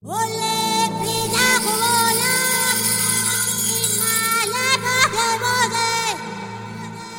Olé, brilla cola, mala baje bode.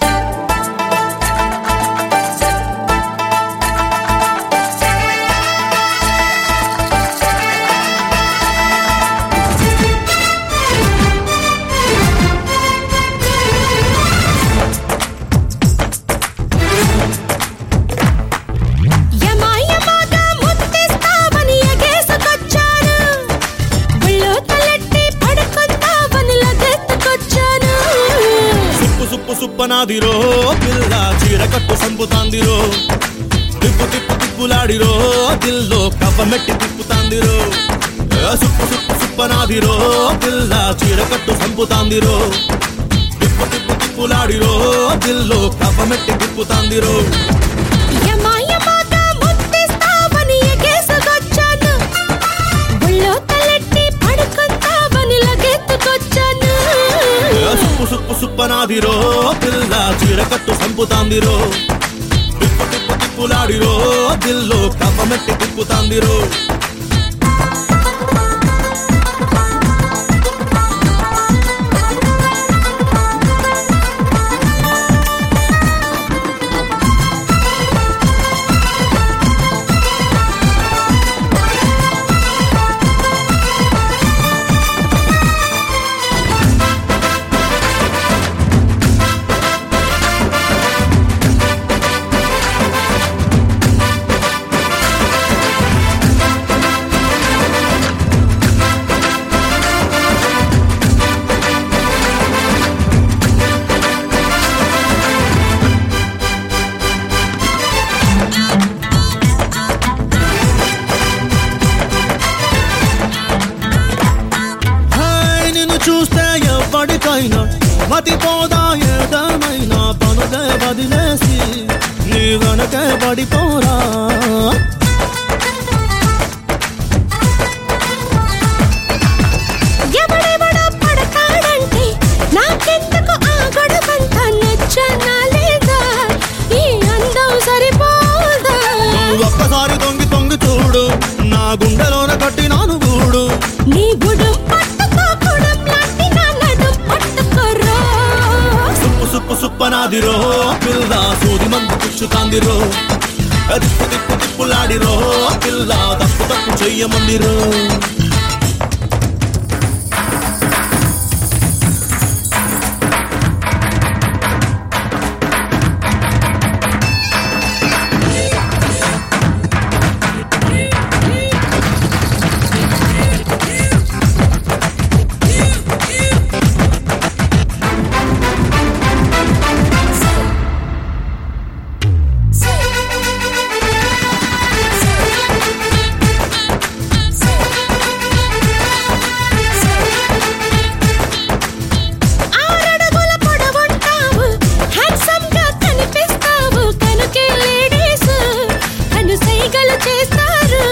యమాయమాగా ముద్దిస్తావని ఎగేసుకొచ్చాను. ఒళ్ళో తలెట్టి పడుకుందావని లగెత్తుకొచ్చాను. సుప్పు సుప్పు సుప్పనాదిరో పిల్ల చీర కట్టు సంపుతాందిరో తిప్పు తిప్పు తిప్పులాడిరో దిల్లో కవ్వమెట్టి తిప్పుతాందిరో ఏ సుప్పు సుప్పు సుప్పనాదిరో పిల్ల చీర కట్టు సంపుతాందిరో తిప్పు తిప్పు తిప్పులాడిరో దిల్లో కవ్వమెట్టి తిప్పుతాందిరో యమాయమాగా ముద్దిస్తావని ఎగేసుకొచ్చాను. ఒళ్ళో తలెట్టి పడుకుందావని లగెత్తుకొచ్చాను. ఏ సుప్పు సుప్పు సుప్పనాదిరో పిల్ల చీర కట్టు సంపుతాందిరో తిప్పు తిప్పు తిప్పులాడిరో దిల్లో కవ్వమెట్టి తిప్పుతాందిరో హాయ్ నిన్ను చూస్తే ఎవరికైనా మతిపోదా ఏదమైనా పనులే వదిలేసి నీ వెనకే పడిపోరా ఎవడెవడో పడతాడంటే నాకెందుకు ఆ గొడవంతా నచ్చనా లేదా? ఈ అందం సరిపోదా? నువ్వు ఒక్కసారి తొంగి తొంగి చూడు నా గుండెలోన కట్టినాను గూడు నీ గుడం పట్టుకో, గుడం లాంటి నా నడుం పట్టుకోరా. సుప్పు సుప్పు సుప్పనాదిరో పిల్ల సూది మందు పుచ్చుతాందిరో తిప్పు తిప్పు తిప్పులాడిరో పిల్ల తప్పు తప్పు చెయ్యమందిరో ఆరడుగుల పొడవుంటావు, handsome గా కనిపిస్తావు, కనుకే ladies కనుసైగలు చేస్తారు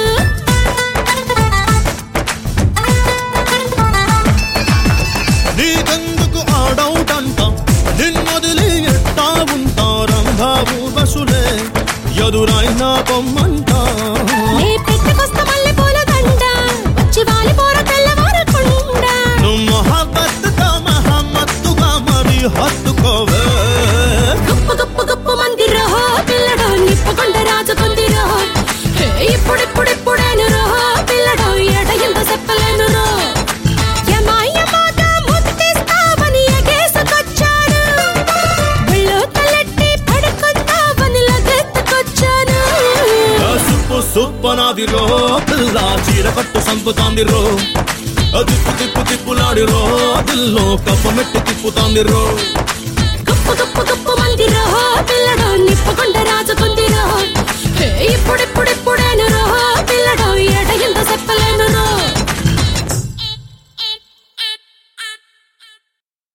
నీకెందుకు ఆడౌటంట నిన్నొదిలి ఎట్టా ఉంటారంభావు బసులే ఎదురైనా పొమ్మంట నే పెట్టుకొస్తా మల్లెపూల దండ, వచ్చి వాలిపోర తెల్లవారకుండా. నువ్వు మహాబత్తుగా మహమ్మత్తుగా మరి హత్తుకోవే గుప్పు గుప్పు గుప్పు మందిరో, పిల్లడో నిప్పుకొండ రాజుకుందిరో. హే, ఇప్పుడిప్పుడిప్పుడేనురో, పిల్లడో ఎడ ఎంత చెప్పలేనురో. యమాయమాగా ముద్దిస్తావని ఎగేసుకొచ్చాను. ఒళ్ళో తలెట్టి పడుకుందావని లగెత్తుకొచ్చాను. ఆ సుప్పు సుప్పనాదిరో పిల్ల చీర కట్టు సంపుతాందిరో ఆ తిప్పు తిప్పు తిప్పులాడిరో దిల్లో కప్ప మెట్టి తిప్పుతాందిరో గుప్పు గుప్పు గుప్పు